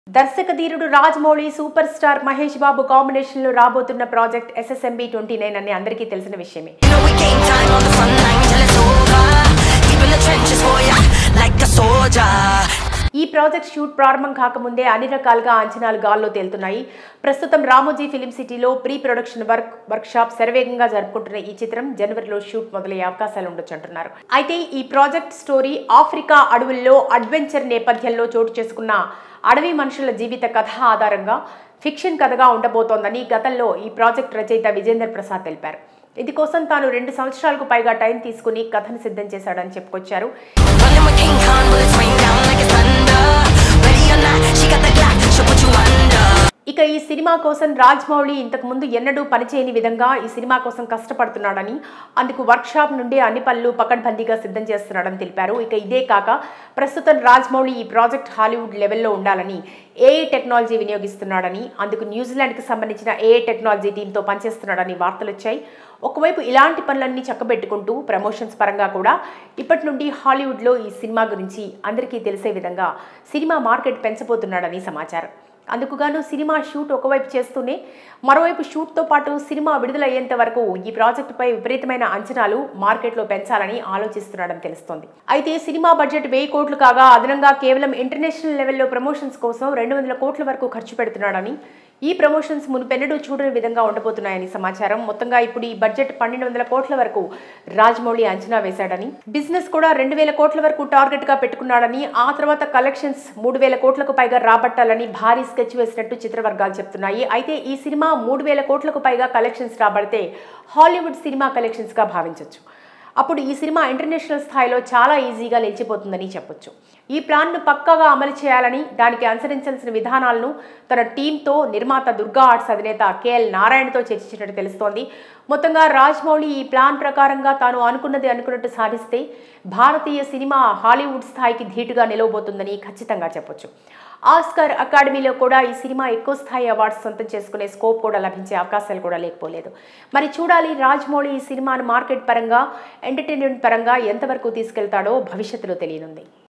దర్శక ధీరుడు Rajamouli super star Mahesh Babu combination లో రాబోతున్న ప్రాజెక్ట్ ఎస్ఎస్ఎంబి ట్వంటీ నైన్ అని అందరికీ తెలిసిన విషయమే You know we game time on the front line till it's over. Deep in the trenches for ya, like a soldier. ఈ project shoot ప్రారంభం కాకముందే అన్ని రకాలుగా అంచనాలు గాల్లో తేలుతున్నాయి ప్రస్తుతం రామోజీ ఫిలిం సిటీలో ప్రీ ప్రొడక్షన్ వర్క్ వర్క్షాప్ శరవేగంగా జరుపుకుంటున్న ఈ చిత్రం జనవరిలో షూట్ మొదలయ్యే అవకాశాలు ఉండొచ్చు అంటున్నారు అయితే ఈ ప్రాజెక్ట్ స్టోరీ ఆఫ్రికా అడవుల్లో అడ్వెంచర్ నేపథ్యంలో చోటు చేసుకున్న అడవి మనుషుల జీవిత కథ ఆధారంగా ఫిక్షన్ కథగా ఉండబోతోందని గతంలో ఈ ప్రాజెక్ట్ రచయిత విజేందర్ ప్రసాద్ తెలిపారు ఇది కోసం తాను రెండు సంవత్సరాలకు పైగా టైం తీసుకుని కథను సిద్ధం చేశాడని చెప్పుకొచ్చారు Running with King Kong, bullets rain down like it's thunder. Ready or not, she got the Glock, she'll put you under. ఇక ఈ సినిమా కోసం రాజ్మౌళి ఇంతకు ముందు ఎన్నడూ పనిచేయని విధంగా ఈ సినిమా కోసం కష్టపడుతున్నాడని అందుకు వర్క్షాప్ నుండి అన్ని పనులు పకడ్బందీగా సిద్ధం చేస్తున్నాడని తెలిపారు ఇక ఇదే కాక ప్రస్తుతం రాజ్మౌళి ఈ ప్రాజెక్ట్ హాలీవుడ్ లెవెల్లో ఉండాలని ఏఐ టెక్నాలజీ వినియోగిస్తున్నాడని అందుకు న్యూజిలాండ్కి సంబంధించిన ఏఐ టెక్నాలజీ టీంతో పనిచేస్తున్నాడని వార్తలు వచ్చాయి ఒకవైపు ఇలాంటి పనులన్నీ చక్కబెట్టుకుంటూ ప్రమోషన్స్ పరంగా కూడా ఇప్పటి నుండి హాలీవుడ్లో ఈ సినిమా గురించి అందరికీ తెలిసే విధంగా సినిమా మార్కెట్ పెంచబోతున్నాడని సమాచారం అందుకుగాను సినిమా షూట్ ఒకవైపు చేస్తూనే మరోవైపు షూట్తో పాటు సినిమా విడుదలయ్యేంత వరకు ఈ ప్రాజెక్టుపై విపరీతమైన అంచనాలు మార్కెట్లో పెంచాలని ఆలోచిస్తున్నాడని తెలుస్తోంది అయితే సినిమా బడ్జెట్ వెయ్యి కోట్లు కాగా అదనంగా కేవలం ఇంటర్నేషనల్ లెవెల్లో ప్రమోషన్స్ కోసం రెండు వందల కోట్ల వరకు ఖర్చు పెడుతున్నాడని ఈ ప్రమోషన్స్ మునుపెన్నడూ చూడని విధంగా ఉండబోతున్నాయని సమాచారం మొత్తంగా ఇప్పుడు ఈ బడ్జెట్ పన్నెండు వందల కోట్ల వరకు రాజమౌళి అంచనా వేశాడని బిజినెస్ కూడా రెండు వేల కోట్ల వరకు టార్గెట్ గా పెట్టుకున్నాడని ఆ తర్వాత కలెక్షన్స్ మూడు వేల కోట్లకు పైగా రాబట్టాలని భారీ స్కెచ్ వేసినట్టు చిత్రవర్గాలు చెప్తున్నాయి అయితే ఈ సినిమా మూడు వేల కోట్లకు పైగా కలెక్షన్స్ రాబడితే హాలీవుడ్ సినిమా కలెక్షన్స్ గా భావించవచ్చు అప్పుడు ఈ సినిమా ఇంటర్నేషనల్ స్థాయిలో చాలా ఈజీగా నిలిచిపోతుందని చెప్పొచ్చు ఈ ప్లాన్ను పక్కాగా అమలు చేయాలని దానికి అనుసరించాల్సిన విధానాలను తన టీంతో నిర్మాత దుర్గా ఆర్ట్స్ అధినేత కేఎల్ నారాయణతో చర్చించినట్టు తెలుస్తోంది మొత్తంగా రాజ్మౌళి ఈ ప్లాన్ ప్రకారంగా తాను అనుకున్నది అనుకున్నట్టు సాధిస్తే భారతీయ సినిమా హాలీవుడ్ స్థాయికి ధీటుగా నిలవబోతుందని ఖచ్చితంగా చెప్పొచ్చు ఆస్కార్ అకాడమీలో కూడా ఈ సినిమా ఎక్కువ స్థాయి అవార్డ్స్ సొంతం చేసుకునే స్కోప్ కూడా లభించే అవకాశాలు కూడా లేకపోలేదు మరి చూడాలి రాజమౌళి ఈ సినిమాను మార్కెట్ పరంగా ఎంటర్టైన్మెంట్ పరంగా ఎంతవరకు తీసుకెళ్తాడో భవిష్యత్తులో తెలియనుంది